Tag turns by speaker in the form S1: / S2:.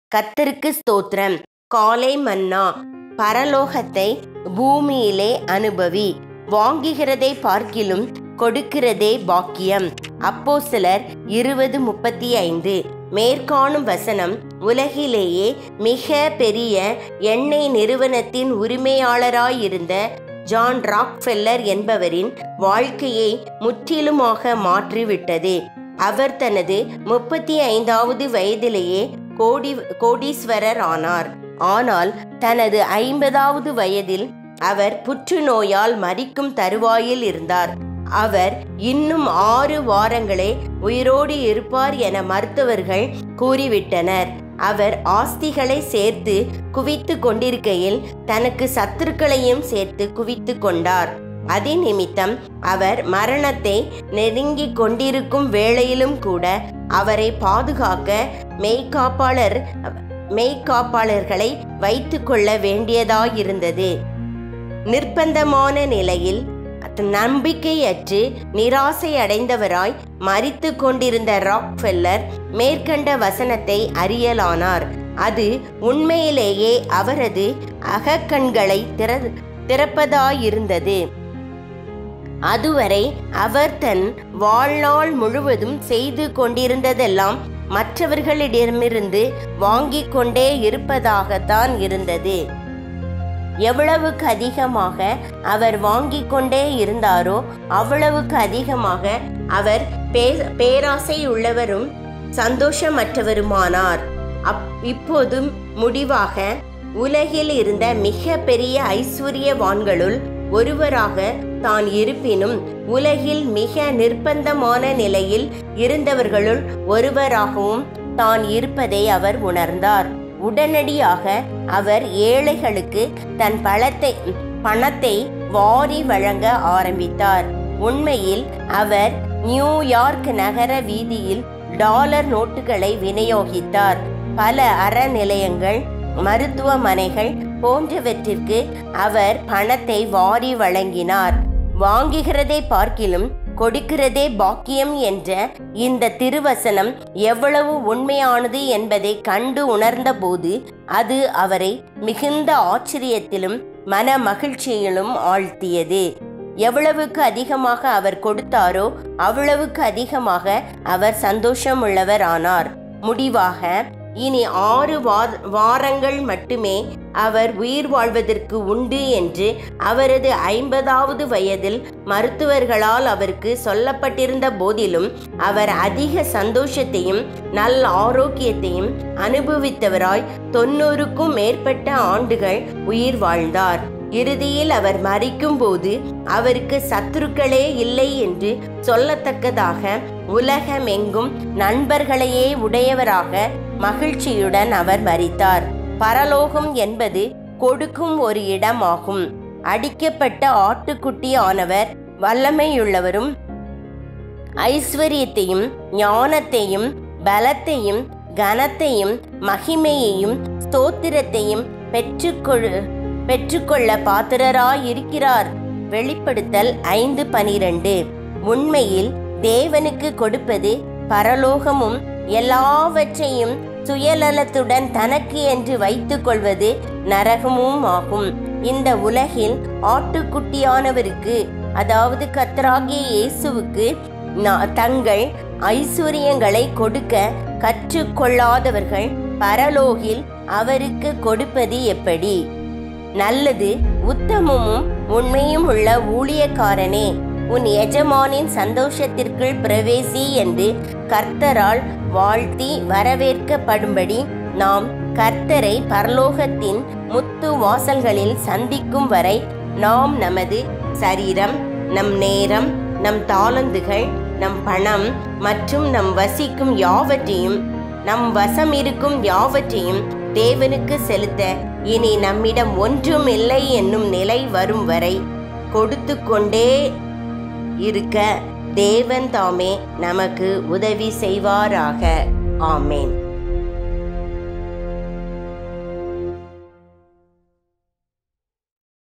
S1: கத்தருக்கு ஸ்தோத்திரம் காலை மன்னா பரலோகத்தை பூமியிலே அனுபவி வாங்குகிறதை பார்க்கிலும் கொடுக்கிறதே பாக்கியம் அப்போ சிலர் இருபது முப்பத்தி ஐந்து மேற்காணும் வசனம் உலகிலேயே மிக பெரிய எண்ணெய் நிறுவனத்தின் உரிமையாளராயிருந்த ஜான் ராக்ஃபெல்லர் என்பவரின் வாழ்க்கையை முற்றிலுமாக மாற்றிவிட்டது அவர் தனது முப்பத்தி ஐந்தாவது வயதிலேயே கோடி கோடீஸ்வரர் ஆனார் ஆனால் தனது ஐம்பதாவது வயதில் அவர் புற்றுநோயால் மரிக்கும் தருவாயில் இருந்தார் அவர் இன்னும் ஆறு வாரங்களே உயிரோடு இருப்பார் என மருத்துவர்கள் கூறிவிட்டனர் அவர் ஆஸ்திகளை சேர்த்து குவித்து கொண்டிருக்கையில் தனக்கு சத்துருக்களையும் சேர்த்து குவித்து கொண்டார் அதே நிமித்தம் அவர் மரணத்தை நெருங்கிக் கொண்டிருக்கும் வேளையிலும் கூட அவரை பாதுகாக்க மெய்காப்பாளர் மெய்காப்பாளர்களை வைத்து கொள்ள வேண்டியதாயிருந்தது நிர்பந்தமான நிலையில் நம்பிக்கையற்று நிராசை அடைந்தவராய் மறித்து கொண்டிருந்த ராக்ஃபெல்லர் மேற்கண்ட வசனத்தை அறியலானார் அது உண்மையிலேயே அவரது அகக்கண்களை திற திறப்பதாயிருந்தது அதுவரை அவர் தன் வாழ்நாள் முழுவதும் செய்து கொண்டிருந்ததெல்லாம் மற்றவர்களிடமிருந்து வாங்கிக் கொண்டே இருப்பதாகத்தான் இருந்தது எவ்வளவுக்கு அதிகமாக அவர் வாங்கிக் கொண்டே இருந்தாரோ அவ்வளவுக்கு அதிகமாக அவர் பே பேராசை உள்ளவரும் சந்தோஷமற்றவருமானார் அப் இப்போதும் முடிவாக உலகில் இருந்த மிக பெரிய ஐஸ்வர்யவான்களுள் ஒருவராக தான் இருப்பினும் உலகில் மிக நிர்பந்தமான நிலையில் இருந்தவர்களுள் ஒருவராகவும் தான் இருப்பதை அவர் உணர்ந்தார் உடனடியாக அவர் ஏழைகளுக்கு தன் பழத்தை பணத்தை வாரி வழங்க ஆரம்பித்தார் உண்மையில் அவர் நியூயார்க் நகர வீதியில் டாலர் நோட்டுகளை விநியோகித்தார் பல அறநிலையங்கள் மருத்துவமனைகள் போன்றவற்றிற்கு அவர் பணத்தை வாரி வழங்கினார் வாங்குகிறதை பார்க்கிலும் கொடுக்கிறதே பாக்கியம் என்ற இந்த திருவசனம் எவ்வளவு உண்மையானது என்பதை கண்டு உணர்ந்தபோது அது அவரை மிகுந்த ஆச்சரியத்திலும் மன மகிழ்ச்சியிலும் ஆழ்த்தியது எவ்வளவுக்கு அதிகமாக அவர் கொடுத்தாரோ அவ்வளவுக்கு அதிகமாக அவர் சந்தோஷமுள்ளவர் ஆனார் முடிவாக இனி ஆறு வாரங்கள் மட்டுமே அவர் உயிர் வாழ்வதற்கு உண்டு என்று அவரது ஐம்பதாவது வயதில் மருத்துவர்களால் அவருக்கு சொல்லப்பட்டிருந்த போதிலும் அவர் அதிக சந்தோஷத்தையும் நல்ல ஆரோக்கியத்தையும் அனுபவித்தவராய் தொண்ணூறுக்கும் மேற்பட்ட ஆண்டுகள் உயிர் வாழ்ந்தார் இறுதியில் அவர் மறிக்கும்போது அவருக்கு சத்துருக்களே இல்லை என்று சொல்லத்தக்கதாக உலகமெங்கும் நண்பர்களையே உடையவராக மகிழ்ச்சியுடன் அவர் மறித்தார் பரலோகம் என்பது கொடுக்கும் ஒரு இடமாகும் அடிக்கப்பட்ட ஆட்டுக்குட்டி ஆனவர் வல்லமையுள்ளவரும் ஐஸ்வர்யத்தையும் ஞானத்தையும் பலத்தையும் கனத்தையும் மகிமையையும் ஸ்தோத்திரத்தையும் பெற்றுக்கொள் பெற்றுக்கொள்ள பாத்திரராயிருக்கிறார் வெளிப்படுத்தல் ஐந்து பனிரெண்டு உண்மையில் தேவனுக்கு கொடுப்பது பரலோகமும் எல்லாவற்றையும் சுயநலத்துடன் தனக்கு என்று வைத்துக் கொள்வது நரகமும் ஆகும் இந்த உலகில் ஆட்டுக்குட்டியானவருக்கு அதாவது கத்தராகிய இயேசுவுக்கு தங்கள் ஐஸ்வர்யங்களை கொடுக்க கற்றுக்கொள்ளாதவர்கள் பரலோகில் அவருக்கு கொடுப்பது எப்படி நல்லது உத்தமமும் உண்மையும் உள்ள ஊழியக்காரனே உன் எஜமானின் சந்தோஷத்திற்குள் பிரவேசி என்று கர்த்தரால் வாழ்த்தி வரவேற்கப்படும்படி நாம் கர்த்தரை பரலோகத்தின் முத்து வாசல்களில் சந்திக்கும் வரை நாம் நமது சரீரம் நம் நேரம் நம் தாளந்துகள் நம் பணம் மற்றும் நம் வசிக்கும் யாவற்றையும் நம் வசம் இருக்கும் யாவற்றையும் தேவனுக்கு செலுத்த இனி நம்மிடம் ஒன்றும் இல்லை என்னும் நிலை வரும் வரை கொடுத்து கொண்டே இருக்க தேவன் தாமே நமக்கு உதவி செய்வாராக ஆமேன்